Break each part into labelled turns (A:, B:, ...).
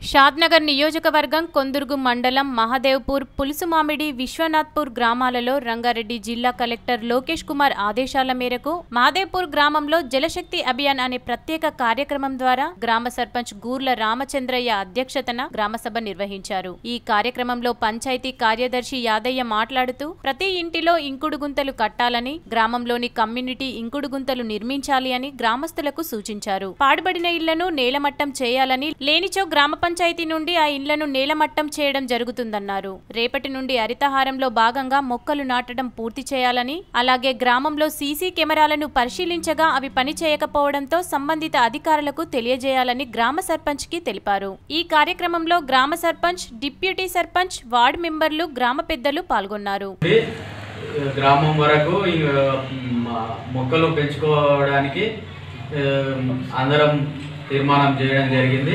A: షాద్నగర్ నియోజకవర్గం కొందుర్గు మండలం మహదేవ్పూర్ పులుసుమామిడి విశ్వనాథ్పూర్ గ్రామాలలో రంగారెడ్డి జిల్లా కలెక్టర్ లోకేష్ కుమార్ ఆదేశాల మేరకు మహదేవ్పూర్ గ్రామంలో జలశక్తి అభియాన్ అనే ప్రత్యేక కార్యక్రమం ద్వారా గ్రామ సర్పంచ్ గూర్ల రామచంద్రయ్య అధ్యక్షతన గ్రామసభ నిర్వహించారు ఈ కార్యక్రమంలో పంచాయతీ కార్యదర్శి యాదయ్య మాట్లాడుతూ ప్రతి ఇంటిలో ఇంకుడు గుంతలు కట్టాలని గ్రామంలోని కమ్యూనిటీ ఇంకుడు గుంతలు నిర్మించాలి అని గ్రామస్తులకు సూచించారు పాడుబడిన ఇళ్లను నేలమట్టం చేయాలని లేనిచో గ్రామ పంచాయతీ నుండి ఆ ఇళ్లను నేలమట్టం చేయడం జరుగుతుందన్నారు రేపటి నుండి హరితహారంలో భాగంగా మొక్కలు నాటడం పూర్తి చేయాలని అలాగే గ్రామంలో సీసీ కెమెరాలను పరిశీలించగా అవి పని చేయకపోవడంతో సంబంధిత అధికారులకు తెలియజేయాలని గ్రామ సర్పంచ్ కి తెలిపారు ఈ కార్యక్రమంలో గ్రామ సర్పంచ్ డిప్యూటీ సర్పంచ్ వార్డు మెంబర్లు గ్రామ పెద్దలు పాల్గొన్నారు
B: ఉంది. గ్రామం వరకు ఈ, మ- మొక్కలు పెంచుకోవడానికి ఆ, అందరం తీర్మానం చేయడం జరిగింది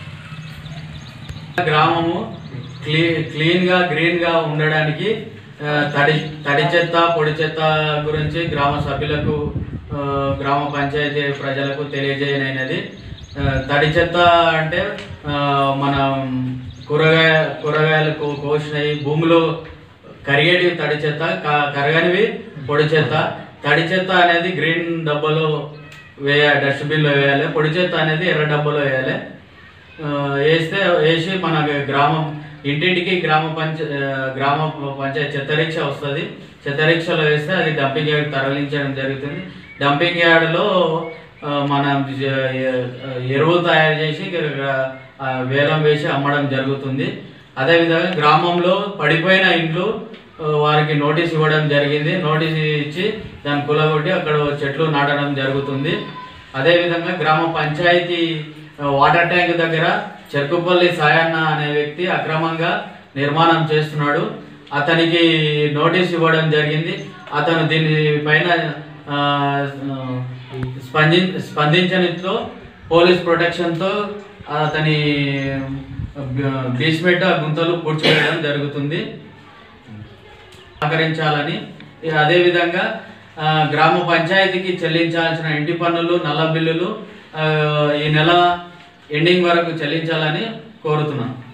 B: గ్రామము క్లీ క్లీన్గా గ్రీన్గా ఉండడానికి ఆ, తడి తడి చెత్త పొడి చెత్త గురించి గ్రామ సభ్యులకు ఆ, గ్రామ పంచాయతీ ప్రజలకు తెలియజేయనైనది ఆ, తడి చెత్త అంటే ఆ, మనం కూరగాయ కూరగాయలు కో- కోసినవి భూమిలో కరిగేటివి తడి చెత్త క- కరగనివి పొడి చెత్త తడి చెత్త అనేది గ్రీన్ డబ్బాలో వేయ డస్ట్బిన్లో వేయాలి పొడి చెత్త అనేది ఎర్ర డబ్బాలో వేయాలి ఆ, వేస్తే వేసి మన గ్రామం ఇంటింటికి గ్రామ పంచ ఆ, గ్రామ పంచాయతీ చెత్త రిక్ష వస్తుంది చెత్త రిక్షలో వేస్తే అది డంపింగ్ యార్డ్ తరలించడం జరుగుతుంది డంపింగ్ యార్డ్లో ఆ, మనం జ- ఎరువు తయారు చేసి ఆ, వేలం వేసి అమ్మడం జరుగుతుంది అదేవిధంగా గ్రామంలో పడిపోయిన ఇండ్లు ఆ, వారికి నోటీస్ ఇవ్వడం జరిగింది నోటీస్ ఇచ్చి దాన్ని కులగొట్టి అక్కడ చెట్లు నాటడం జరుగుతుంది అదేవిధంగా గ్రామ పంచాయతీ ఆ, వాటర్ ట్యాంక్ దగ్గర చెరుకుపల్లి సాయన్న అనే వ్యక్తి అక్రమంగా నిర్మాణం చేస్తున్నాడు అతనికి నోటీస్ ఇవ్వడం జరిగింది అతను దీని పైన ఆ, స్పంది స్పందించనితో పోలీస్ ప్రొటెక్షన్తో అతని బేస్మెంట్ గుంతలు పూడ్చివేయడం జరుగుతుంది సహకరించాలని ఇక అదేవిధంగా ఆ, గ్రామ పంచాయతీకి చెల్లించాల్సిన ఇంటి పన్నులు నల్ల బిల్లులు ఆ, ఈ నెల ఎండింగ్ వరకు చెల్లించాలని కోరుతున్నాను